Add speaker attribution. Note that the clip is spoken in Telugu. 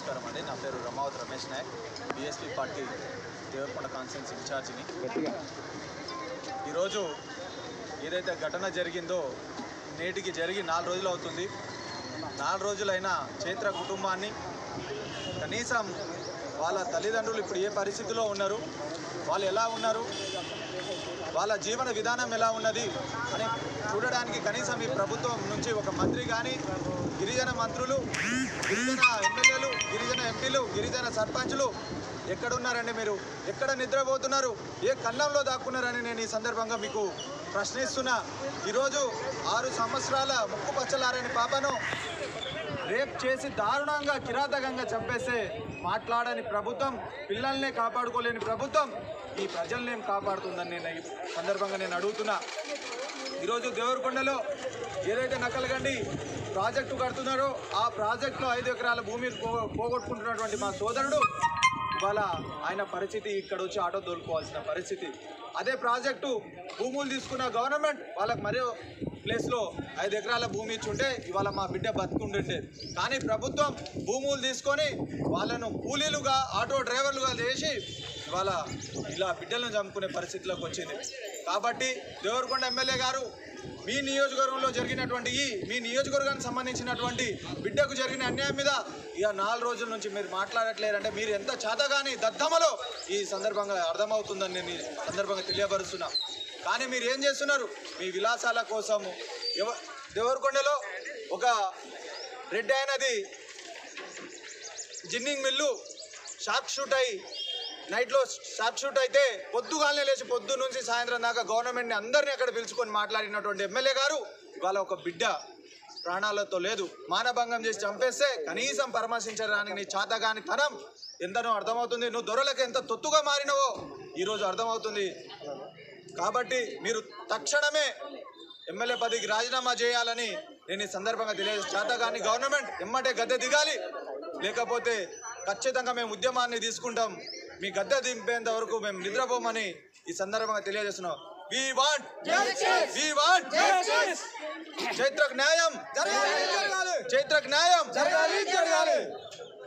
Speaker 1: నమస్కారం అండి నా పేరు Ramavath Ramesh Naik BSP party Devarakonda conference ఇన్ఛార్జిని ఈరోజు ఏదైతే ఘటన జరిగిందో నేటికి జరిగి నాలుగు రోజులు అవుతుంది నాలుగు రోజులైనా చైత్ర కుటుంబాన్ని కనీసం వాళ్ళ తల్లిదండ్రులు ఇప్పుడు ఏ పరిస్థితిలో ఉన్నారు వాళ్ళు ఎలా ఉన్నారు వాళ్ళ జీవన విధానం ఎలా ఉన్నది అని చూడడానికి కనీసం ఈ ప్రభుత్వం నుంచి ఒక మంత్రి కానీ గిరిజన మంత్రులు గిరిజన ఎమ్మెల్యేలు గిరిజన ఎంపీలు గిరిజన సర్పంచులు ఎక్కడున్నారండి మీరు ఎక్కడ నిద్రపోతున్నారు ఏ కన్నంలో దాక్కున్నారని నేను ఈ సందర్భంగా మీకు ప్రశ్నిస్తున్నా ఈరోజు ఆరు సంవత్సరాల ముక్కు పచ్చలారని పాపను రేప్ చేసి దారుణంగా కిరాతకంగా చంపేస్తే మాట్లాడని ప్రభుత్వం పిల్లల్నే కాపాడుకోలేని ప్రభుత్వం ఈ ప్రజల్ని ఏం కాపాడుతుందని నేను ఈ సందర్భంగా నేను అడుగుతున్నా ఈరోజు దేవరకొండలో ఏదైతే నకలగండి ప్రాజెక్టు కడుతున్నారో ఆ ప్రాజెక్టులో ఐదు ఎకరాల భూమి పో- పోగొట్టుకుంటున్నటువంటి మా సోదరుడు ఇవాళ ఆయన పరిస్థితి ఇక్కడ వచ్చి ఆటో తోలుకోవాల్సిన పరిస్థితి అదే ప్రాజెక్టు భూములు తీసుకున్న గవర్నమెంట్ వాళ్ళకి మరో ప్లేస్లో ఐదు ఎకరాల భూమి ఇచ్చుంటే ఇవాళ మా బిడ్డ బతుకుంటుండే కానీ ప్రభుత్వం భూములు తీసుకొని వాళ్ళను కూలీలుగా ఆటో డ్రైవర్లుగా చేసి ఇవాళ ఇలా బిడ్డలను చంపుకునే పరిస్థితిలోకి వచ్చింది కాబట్టి దేవరకొండ ఎమ్మెల్యే గారు మీ నియోజకవర్గంలో జరిగినటువంటి ఈ మీ నియోజకవర్గానికి సంబంధించినటువంటి బిడ్డకు జరిగిన అన్యాయం మీద ఇక నాలుగు రోజుల నుంచి మీరు మాట్లాడట్లేరంటే మీరు ఎంత చేతగాని దద్దమలో ఈ సందర్భంగా అర్థమవుతుందని నేను ఈ సందర్భంగా తెలియపరుస్తున్నా కానీ మీరు ఏం చేస్తున్నారు మీ విలాసాల కోసము ఎవ దేవరకొండలో ఒక రెడ్ అయినది జిన్నింగ్ మిల్లు షార్ప్ షూట్ అయి నైట్లో షార్ప్ షూట్ అయితే పొద్దుగాలనే లేచి పొద్దు నుంచి సాయంత్రం దాకా గవర్నమెంట్ని అందరినీ అక్కడ పిలుచుకొని మాట్లాడినటువంటి ఎమ్మెల్యే గారు ఇవాళ ఒక బిడ్డ ప్రాణాలతో లేదు మానభంగం చేసి చంపేస్తే కనీసం పరామర్శించడానికి నీ చాతగాని తనం ఎంతనో అర్థమవుతుంది నువ్వు దొరలకు ఎంత తొత్తుగా మారినవో ఈరోజు అర్థమవుతుంది కాబట్టి మీరు తక్షణమే ఎమ్మెల్యే పదవికి రాజీనామా చేయాలని నేను ఈ సందర్భంగా తెలియజేసి చేతగాని గవర్నమెంట్ ఎమ్మటే గద్దె దిగాలి లేకపోతే ఖచ్చితంగా మేము ఉద్యమాన్ని తీసుకుంటాం మీ గద్దె దింపేంత వరకు మేము నిద్రపోమని ఈ సందర్భంగా తెలియజేస్తున్నాం వి వాంట్ వి వాంట్ చైత్రకు న్యాయం చైత్రకు న్యాయం